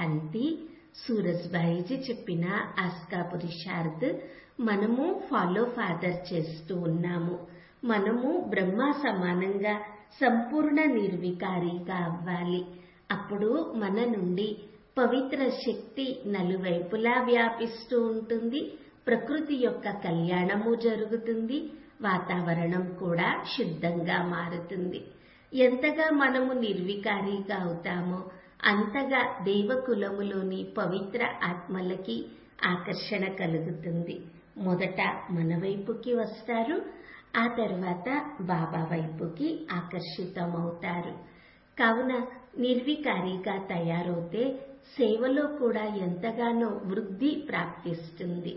శాంతి సూరజ్బాయిజీ చెప్పిన ఆస్కా పురుషార్థ్ మనము follow father చేస్తూ ఉన్నాము మనము బ్రహ్మ సమానంగా సంపూర్ణ నిర్వికారిగా అవ్వాలి అప్పుడు మన నుండి పవిత్ర శక్తి నలువైపులా వ్యాపిస్తూ ఉంటుంది ప్రకృతి యొక్క కళ్యాణము జరుగుతుంది వాతావరణం కూడా శుద్ధంగా మారుతుంది ఎంతగా మనము నిర్వికారిగా అవుతామో అంతగా దేవకులములోని పవిత్ర ఆత్మలకి ఆకర్షణ కలుగుతుంది మొదట మన వైపుకి వస్తారు ఆ తర్వాత బాబా వైపుకి ఆకర్షితమవుతారు కావున నిర్వికారిగా తయారవుతే సేవలో కూడా ఎంతగానో వృద్ధి ప్రాప్తిస్తుంది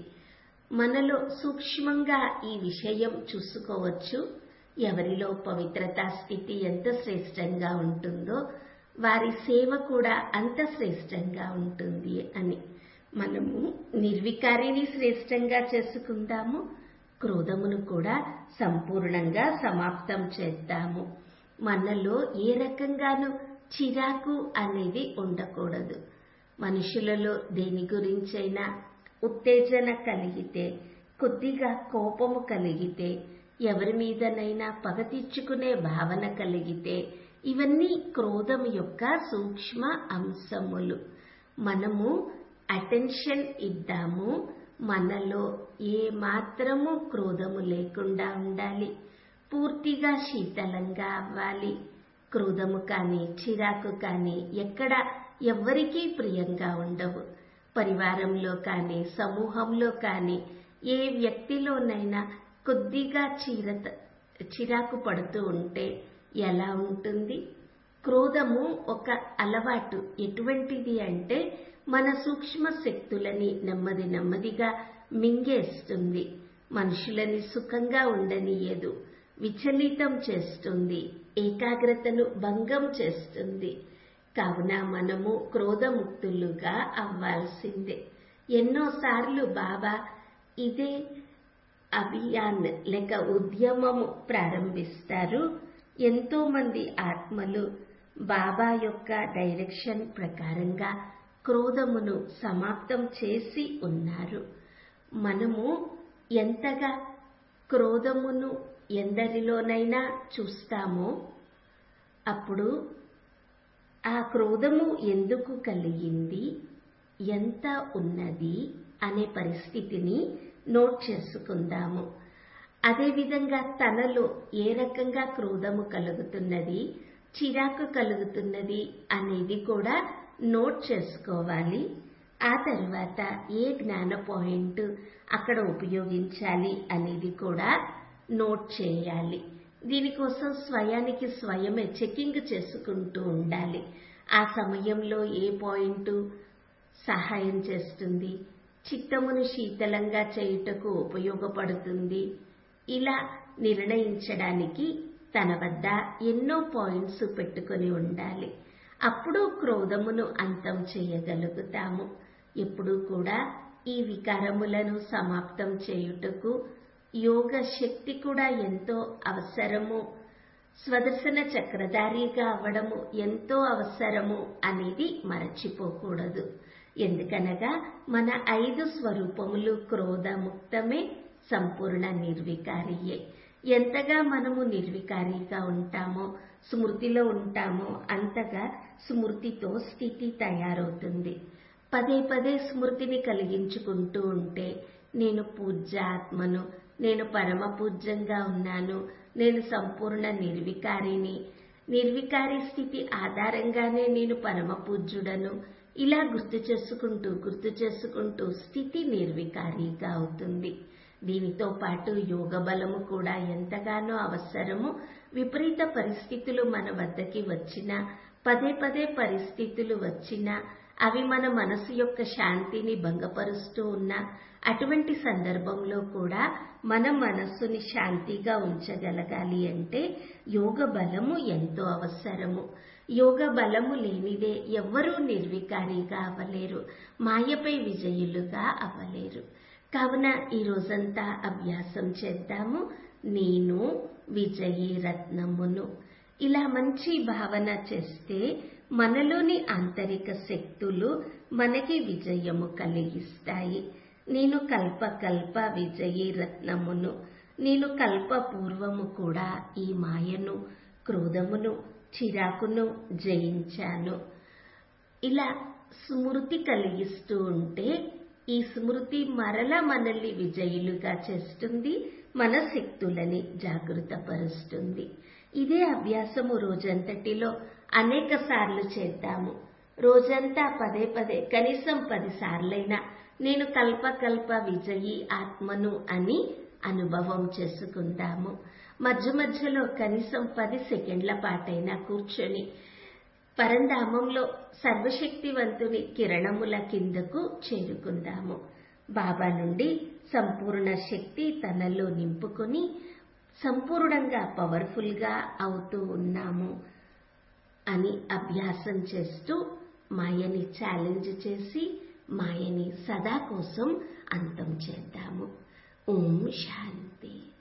మనలో సూక్ష్మంగా ఈ విషయం చూసుకోవచ్చు ఎవరిలో పవిత్రతా స్థితి ఎంత శ్రేష్టంగా ఉంటుందో వారి సేవ కూడా అంత శ్రేష్టంగా ఉంటుంది అని మనము నిర్వికారిని శ్రేష్టంగా చేసుకుందాము క్రోధమును కూడా సంపూర్ణంగా సమాప్తం చేద్దాము మనలో ఏ రకంగానూ చిరాకు అనేది ఉండకూడదు మనుషులలో దేని గురించైనా ఉత్తేజన కలిగితే కొద్దిగా కోపము కలిగితే ఎవరి మీదనైనా పగ తీర్చుకునే భావన కలిగితే ఇవన్నీ క్రోధం యొక్క సూక్ష్మ అంశములు మనము అటెన్షన్ ఇద్దాము మనలో ఏ మాత్రము క్రోధము లేకుండా ఉండాలి పూర్తిగా శీతలంగా అవ్వాలి క్రోధము కానీ చిరాకు కానీ ఎక్కడ ఎవ్వరికీ ప్రియంగా ఉండవు పరివారంలో కానీ సమూహంలో కానీ ఏ వ్యక్తిలోనైనా కొద్దిగా చీరత చిరాకు పడుతూ ఉంటే ఎలా ఉంటుంది క్రోధము ఒక అలవాటు ఎటువంటిది అంటే మన సూక్ష్మ శక్తులని నెమ్మది నెమ్మదిగా మింగేస్తుంది మనుషులని సుఖంగా ఉండనీయదు విచలితం చేస్తుంది ఏకాగ్రతను భంగం చేస్తుంది కావున మనము క్రోధముక్తులుగా అవ్వాల్సిందే ఎన్నోసార్లు బాబా ఇదే అభియాన్ లేక ఉద్యమము ప్రారంభిస్తారు ఎంతో మంది ఆత్మలు బాబా యొక్క డైరెక్షన్ ప్రకారంగా క్రోధమును సమాప్తం చేసి ఉన్నారు మనము ఎంతగా క్రోధమును ఎందరిలోనైనా చూస్తామో అప్పుడు ఆ క్రోధము ఎందుకు కలిగింది ఎంత ఉన్నది అనే పరిస్థితిని నోట్ చేసుకుందాము అదేవిధంగా తనలో ఏ రకంగా క్రోధము కలుగుతున్నది చిరాకు కలుగుతున్నది అనేది కూడా నోట్ చేసుకోవాలి ఆ తర్వాత ఏ జ్ఞాన పాయింట్ అక్కడ ఉపయోగించాలి అనేది కూడా నోట్ చేయాలి దీనికోసం స్వయానికి స్వయమే చెకింగ్ చేసుకుంటూ ఉండాలి ఆ సమయంలో ఏ పాయింట్ సహాయం చేస్తుంది చిత్తమును శీతలంగా చేయుటకు ఉపయోగపడుతుంది ఇలా నిర్ణయించడానికి తన వద్ద ఎన్నో పాయింట్స్ పెట్టుకొని ఉండాలి అప్పుడు క్రోధమును అంతం చేయగలుగుతాము ఎప్పుడూ కూడా ఈ వికారములను సమాప్తం చేయుటకు యోగ శక్తి కూడా ఎంతో అవసరము స్వదర్శన చక్రధారిగా అవ్వడము ఎంతో అవసరము అనేది మరచిపోకూడదు ఎందుకనగా మన ఐదు స్వరూపములు క్రోధముక్తమే సంపూర్ణ నిర్వికారియే ఎంతగా మనము నిర్వికారిగా ఉంటామో స్మృతిలో ఉంటామో అంతగా స్మృతితో స్థితి తయారవుతుంది పదే పదే స్మృతిని కలిగించుకుంటూ ఉంటే నేను పూజ్యాత్మను నేను పరమ పూజ్యంగా ఉన్నాను నేను సంపూర్ణ నిర్వికారిని నిర్వికారి స్థితి ఆధారంగానే నేను పరమ పూజ్యుడను ఇలా గుర్తు చేసుకుంటూ గుర్తు చేసుకుంటూ స్థితి నిర్వికారిగా అవుతుంది దీనితో పాటు యోగ బలము కూడా ఎంతగానో అవసరము విపరీత పరిస్థితులు మన వద్దకి వచ్చినా పదే పదే పరిస్థితులు వచ్చినా అవి మన మనసు యొక్క శాంతిని భంగపరుస్తూ ఉన్నా అటువంటి సందర్భంలో కూడా మన మనస్సుని శాంతిగా ఉంచగలగాలి అంటే యోగ బలము ఎంతో అవసరము యోగ బలము లేనిదే ఎవ్వరూ నిర్వికారిగా అవ్వలేరు మాయపై విజయులుగా అవ్వలేరు కావున ఈ రోజంతా అభ్యాసం చేద్దాము నేను విజయీ రత్నమును ఇలా మంచి భావన చేస్తే మనలోని ఆంతరిక శక్తులు మనకి విజయము కలిగిస్తాయి నేను కల్ప కల్ప విజయీ రత్నమును నేను కల్ప పూర్వము కూడా ఈ మాయను క్రోధమును చిరాకును జయించాను ఇలా స్మృతి కలిగిస్తూ ఉంటే ఈ స్మృతి మరల మనల్ని విజయులుగా చేస్తుంది మన శక్తులని జాగృతపరుస్తుంది ఇదే అభ్యాసము రోజంతటిలో అనేక సార్లు చేద్దాము రోజంతా పదే పదే కనీసం పది సార్లైనా నేను కల్ప కల్ప విజయి ఆత్మను అని అనుభవం చేసుకుందాము మధ్య మధ్యలో కనీసం పది సెకండ్ల పాటైనా కూర్చొని పరంధామంలో సర్వశక్తివంతుని కిరణముల కిందకు చేరుకుందాము బాబా నుండి సంపూర్ణ శక్తి తనలో నింపుకొని సంపూర్ణంగా పవర్ఫుల్గా అవుతూ ఉన్నాము అని అభ్యాసం చేస్తూ మాయని ఛాలెంజ్ చేసి మాయని సదా కోసం అంతం చేద్దాము ఓం శాంతి